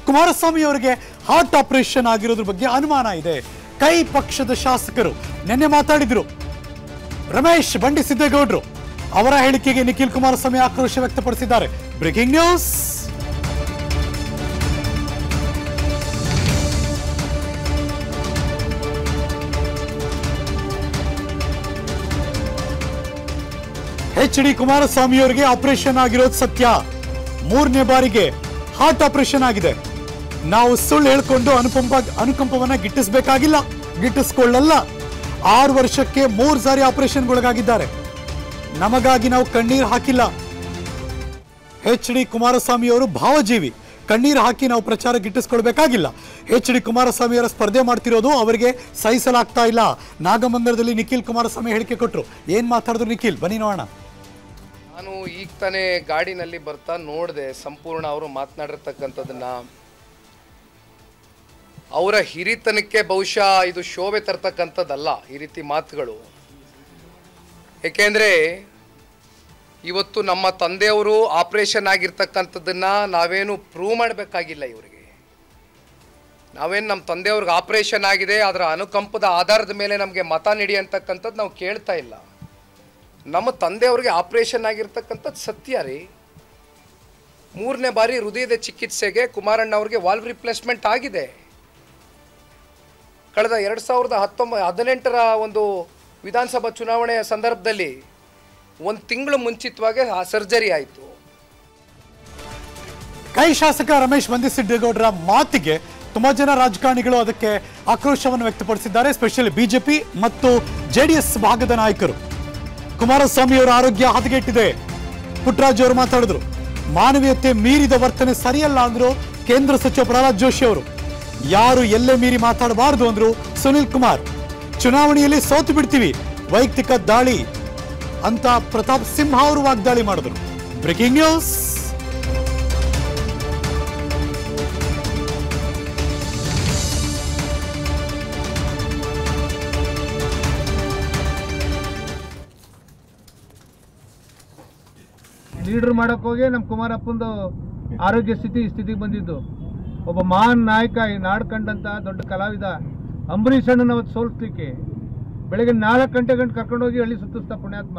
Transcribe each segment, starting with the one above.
ಕುಮಾರಸ್ವಾಮಿ ಅವರಿಗೆ heart operation ಆಗಿರೋದ್ರ ಬಗ್ಗೆ ಅನುಮಾನ ಇದೆ ಕೈ ಪಕ್ಷದ ಶಾಸಕರು ನಿನ್ನೆ ಮಾತಾಡಿದ್ರು ರಮೇಶ್ ಬಂಡಿ ಸಿದ್ದೇಗೌಡರು ಅವರ ಹೇಳಿಕೆಗೆ ನಿಖಿಲ್ ಕುಮಾರಸ್ವಾಮಿ ಆಕ್ರೋಶ ವ್ಯಕ್ತಪಡಿಸಿದ್ದಾರೆ breaking news H D Kumaraswamy ಅವರಿಗೆ ಆಪರೇಷನ್ ಆಗಿರೋದು ಸತ್ಯ ಮೂರನೇ ಬಾರಿಗೆ ಹಾರ್ಟ್ ಆಪರೇಷನ್ ಆಗಿದೆ ನಾವು ಸುಳ್ಳು ಹೇಳ್ಕೊಂಡು ಅನುಕಂಪ ಅನುಕಂಪವನ್ನ ಗಿಟ್ಟಿಸಬೇಕಾಗಿಲ್ಲ ಗಿಟ್ಟಿಸ್ಕೊಳ್ಳಲ್ಲ ಆರು ವರ್ಷಕ್ಕೆ ಮೂರು ಸಾರಿ ಆಪರೇಷನ್ಗೊಳಗಾಗಿದ್ದಾರೆ ನಮಗಾಗಿ ನಾವು ಕಣ್ಣೀರು ಹಾಕಿಲ್ಲ ಎಚ್ ಡಿ ಕುಮಾರಸ್ವಾಮಿ ಅವರು ಭಾವಜೀವಿ ಕಣ್ಣೀರು ಹಾಕಿ ನಾವು ಪ್ರಚಾರ ಗಿಟ್ಟಿಸ್ಕೊಳ್ಬೇಕಾಗಿಲ್ಲ ಎಚ್ ಡಿ ಕುಮಾರಸ್ವಾಮಿ ಅವರ ಸ್ಪರ್ಧೆ ಮಾಡ್ತಿರೋದು ಅವರಿಗೆ ಸಹಿಸಲಾಗ್ತಾ ಇಲ್ಲ ನಾಗಮಂಗಲದಲ್ಲಿ ನಿಖಿಲ್ ಕುಮಾರಸ್ವಾಮಿ ಹೇಳಿಕೆ ಕೊಟ್ಟರು ಏನ್ ಮಾತಾಡಿದ್ರು ನಿಖಿಲ್ ಬನ್ನಿ ನೋಡೋಣ ನಾನು ಈಗ ತಾನೇ ಗಾಡಿನಲ್ಲಿ ಬರ್ತಾ ನೋಡಿದೆ ಸಂಪೂರ್ಣ ಅವರು ಮಾತನಾಡಿರ್ತಕ್ಕಂಥದ್ದನ್ನ ಅವರ ಹಿರಿತನಕ್ಕೆ ಬಹುಶಃ ಇದು ಶೋಭೆ ತರ್ತಕ್ಕಂಥದ್ದಲ್ಲ ಈ ರೀತಿ ಮಾತುಗಳು ಏಕೆಂದರೆ ಇವತ್ತು ನಮ್ಮ ತಂದೆಯವರು ಆಪರೇಷನ್ ಆಗಿರ್ತಕ್ಕಂಥದ್ದನ್ನ ನಾವೇನು ಪ್ರೂವ್ ಮಾಡಬೇಕಾಗಿಲ್ಲ ಇವರಿಗೆ ನಾವೇನು ನಮ್ಮ ತಂದೆಯವ್ರಿಗೆ ಆಪರೇಷನ್ ಆಗಿದೆ ಅದರ ಅನುಕಂಪದ ಆಧಾರದ ಮೇಲೆ ನಮಗೆ ಮತ ನೀಡಿ ಅಂತಕ್ಕಂಥದ್ದು ನಾವು ಕೇಳ್ತಾ ಇಲ್ಲ ನಮ್ಮ ತಂದೆಯವ್ರಿಗೆ ಆಪರೇಷನ್ ಆಗಿರ್ತಕ್ಕಂಥದ್ದು ಸತ್ಯ ರೀ ಮೂರನೇ ಬಾರಿ ಹೃದಯದ ಚಿಕಿತ್ಸೆಗೆ ಕುಮಾರಣ್ಣ ಅವ್ರಿಗೆ ವಾಲ್ವ್ ರಿಪ್ಲೇಸ್ಮೆಂಟ್ ಆಗಿದೆ ಕಳೆದ ಎರಡು ಸಾವಿರದ ಹತ್ತೊಂಬ ಹದಿನೆಂಟರ ಒಂದು ವಿಧಾನಸಭಾ ಚುನಾವಣೆಯ ಸಂದರ್ಭದಲ್ಲಿ ಒಂದು ತಿಂಗಳು ಮುಂಚಿತವಾಗಿ ಆ ಸರ್ಜರಿ ಆಯಿತು ಕೈ ಶಾಸಕ ರಮೇಶ್ ಬಂದಿಸಿದ್ದೇಗೌಡರ ಮಾತಿಗೆ ತುಂಬಾ ಜನ ರಾಜಕಾರಣಿಗಳು ಅದಕ್ಕೆ ಆಕ್ರೋಶವನ್ನು ವ್ಯಕ್ತಪಡಿಸಿದ್ದಾರೆ ಸ್ಪೆಷಲಿ ಬಿಜೆಪಿ ಮತ್ತು ಜೆಡಿಎಸ್ ಭಾಗದ ನಾಯಕರು ಕುಮಾರಸ್ವಾಮಿ ಅವರ ಆರೋಗ್ಯ ಹದಗೆಟ್ಟಿದೆ ಪುಟ್ಟರಾಜ್ ಅವರು ಮಾತಾಡಿದ್ರು ಮಾನವೀಯತೆ ಮೀರಿದ ವರ್ತನೆ ಸರಿಯಲ್ಲ ಅಂದ್ರು ಕೇಂದ್ರ ಸಚಿವ ಪ್ರಹ್ಲಾದ್ ಜೋಶಿ ಅವರು ಯಾರು ಎಲ್ಲೇ ಮೀರಿ ಮಾತಾಡಬಾರದು ಅಂದ್ರು ಸುನಿಲ್ ಕುಮಾರ್ ಚುನಾವಣೆಯಲ್ಲಿ ಸೋತು ಬಿಡ್ತೀವಿ ವೈಯಕ್ತಿಕ ದಾಳಿ ಅಂತ ಪ್ರತಾಪ್ ಸಿಂಹ ಅವರು ವಾಗ್ದಾಳಿ ಮಾಡಿದ್ರು ಬ್ರೇಕಿಂಗ್ ನ್ಯೂಸ್ ಲೀಡರ್ ಮಾಡಕ್ ಹೋಗಿ ನಮ್ಮ ಕುಮಾರಪ್ಪಂದು ಆರೋಗ್ಯ ಸ್ಥಿತಿ ಈ ಸ್ಥಿತಿಗೆ ಬಂದಿದ್ದು ಒಬ್ಬ ಮಹಾನ್ ನಾಯಕ ಈ ನಾಡ್ ಕಂಡಂತ ದೊಡ್ಡ ಕಲಾವಿದ ಅಂಬರೀಷ್ ಅಣ್ಣನ ಅವತ್ತು ಸೋಲಿಸ್ಲಿಕ್ಕೆ ಬೆಳಗ್ಗೆ ನಾಲ್ಕು ಗಂಟೆ ಗಂಟೆ ಕರ್ಕೊಂಡೋಗಿ ಹಳ್ಳಿ ಸುತ್ತಿಸ್ತಾ ಪುಣ್ಯಾತ್ಮ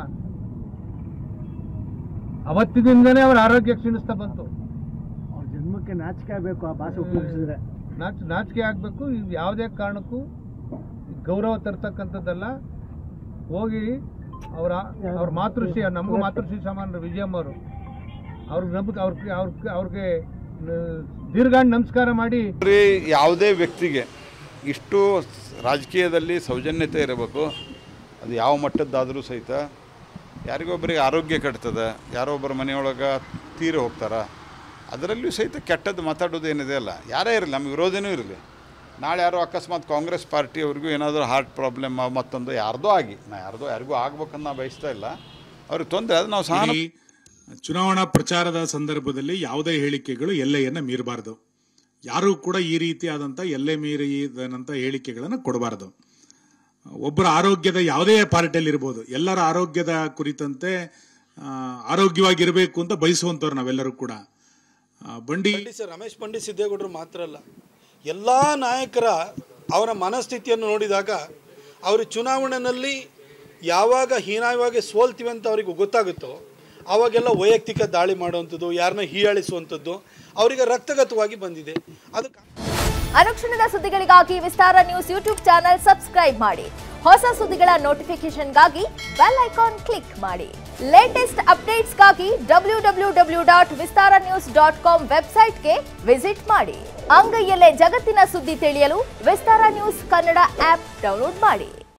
ಅವತ್ತಿನಿಂದನೇ ಅವರ ಆರೋಗ್ಯ ಕ್ಷೀಣಿಸ್ತಾ ಬಂತು ಅವ್ರ ಜನ್ಮಕ್ಕೆ ನಾಚಿಕೆ ಆಗಬೇಕು ಆ ಭಾಷೆ ಉಪಯೋಗಿಸಿದ್ರೆ ನಾಚ್ ನಾಚಿಕೆ ಆಗಬೇಕು ಇದು ಯಾವುದೇ ಕಾರಣಕ್ಕೂ ಗೌರವ ತರ್ತಕ್ಕಂಥದ್ದಲ್ಲ ಹೋಗಿ ಅವರ ಅವ್ರ ಮಾತೃಶ್ರೀ ನಮಗೂ ಮಾತೃಶ್ರೀ ಸಮಾನ ವಿಜಯಮ್ಮ ಅವರು ಅವ್ರಿಗೆ ನಮ್ಗೆ ಅವ್ರಿಗೆ ಅವ್ರಿಗೆ ಅವ್ರಿಗೆ ದೀರ್ಘಾಂಡ್ ನಮಸ್ಕಾರ ಮಾಡಿ ರೀ ಯಾವುದೇ ವ್ಯಕ್ತಿಗೆ ಇಷ್ಟು ರಾಜಕೀಯದಲ್ಲಿ ಸೌಜನ್ಯತೆ ಇರಬೇಕು ಅದು ಯಾವ ಮಟ್ಟದ್ದಾದರೂ ಸಹಿತ ಯಾರಿಗೊಬ್ಬರಿಗೆ ಆರೋಗ್ಯ ಕೆಡ್ತದೆ ಯಾರೋ ಒಬ್ಬರ ಮನೆಯೊಳಗೆ ತೀರಿ ಹೋಗ್ತಾರ ಅದರಲ್ಲಿಯೂ ಸಹಿತ ಕೆಟ್ಟದ್ದು ಮಾತಾಡೋದು ಏನಿದೆ ಅಲ್ಲ ಯಾರೇ ಇರಲಿ ನಮ್ಮ ವಿರೋಧನೂ ಇರಲಿ ನಾಳೆ ಯಾರೋ ಅಕಸ್ಮಾತ್ ಕಾಂಗ್ರೆಸ್ ಪಾರ್ಟಿಯವ್ರಿಗೂ ಏನಾದರೂ ಹಾರ್ಟ್ ಪ್ರಾಬ್ಲಮ್ ಮತ್ತೊಂದು ಯಾರ್ದೋ ಆಗಿ ನಾ ಯಾರ್ದೋ ಯಾರಿಗೂ ಆಗ್ಬೇಕಂತ ನಾ ಬಯಸ್ತಾ ಇಲ್ಲ ಅವ್ರಿಗೆ ತೊಂದರೆ ಅದು ನಾವು ಸಹ ಈ ಚುನಾವಣಾ ಪ್ರಚಾರದ ಸಂದರ್ಭದಲ್ಲಿ ಯಾವುದೇ ಹೇಳಿಕೆಗಳು ಎಲ್ಲೆಯನ್ನ ಮೀರಬಾರದು ಯಾರೂ ಕೂಡ ಈ ರೀತಿಯಾದಂಥ ಎಲ್ಲೆ ಮೀರಿದಂಥ ಹೇಳಿಕೆಗಳನ್ನು ಕೊಡಬಾರದು ಒಬ್ಬರ ಆರೋಗ್ಯದ ಯಾವುದೇ ಪಾರ್ಟಿಯಲ್ಲಿ ಇರ್ಬೋದು ಎಲ್ಲರ ಆರೋಗ್ಯದ ಕುರಿತಂತೆ ಆ, ಆರೋಗ್ಯವಾಗಿರಬೇಕು ಅಂತ ಬಯಸುವಂಥವ್ರು ನಾವೆಲ್ಲರೂ ಕೂಡ ಆ, ಬಂಡಿ ಪಂಡಿತ್ ರಮೇಶ್ ಪಂಡಿತ್ ಸಿದ್ದೇಗೌಡರು ಮಾತ್ರ ಅಲ್ಲ ಎಲ್ಲ ನಾಯಕರ ಅವರ ಮನಸ್ಥಿತಿಯನ್ನು ನೋಡಿದಾಗ ಅವರು ಚುನಾವಣೆಯಲ್ಲಿ ಯಾವಾಗ ಹೀನಾಯವಾಗಿ ಸೋಲ್ತೀವಿ ಅಂತ ಅವರಿಗೆ ಗೊತ್ತಾಗುತ್ತೋ ಆವಾಗೆಲ್ಲ ವೈಯಕ್ತಿಕ ದಾಳಿ ಮಾಡುವಂಥದ್ದು ಯಾರನ್ನ ಹೀಯಾಳಿಸುವಂಥದ್ದು ಅವರಿಗೆ ರಕ್ತಗತವಾಗಿ ಬಂದಿದೆ ಅದು ಅನುಕ್ಷಣದ ಸುದ್ದಿಗಳಿಗಾಗಿ Vistara news YouTube channel subscribe ಮಾಡಿ ಹೊಸ ಸುದ್ದಿಗಳ ನೋಟಿಫಿಕೇಶನ್ಗಾಗಿ ಬೆಲ್ ಐಕಾನ್ ಕ್ಲಿಕ್ ಮಾಡಿ ಲೇಟೆಸ್ಟ್ ಅಪ್ಡೇಟ್ಸ್ಗಾಗಿ W W W dot Vistara news dot com ವೆಬ್ಸೈಟ್ಗೆ ವಿಸಿಟ್ ಮಾಡಿ ಅಂಗೈಯಲ್ಲೇ ಜಗತ್ತಿನ ಸುದ್ದಿ ತಿಳಿಯಲು Vistara news Kannada app download ಮಾಡಿ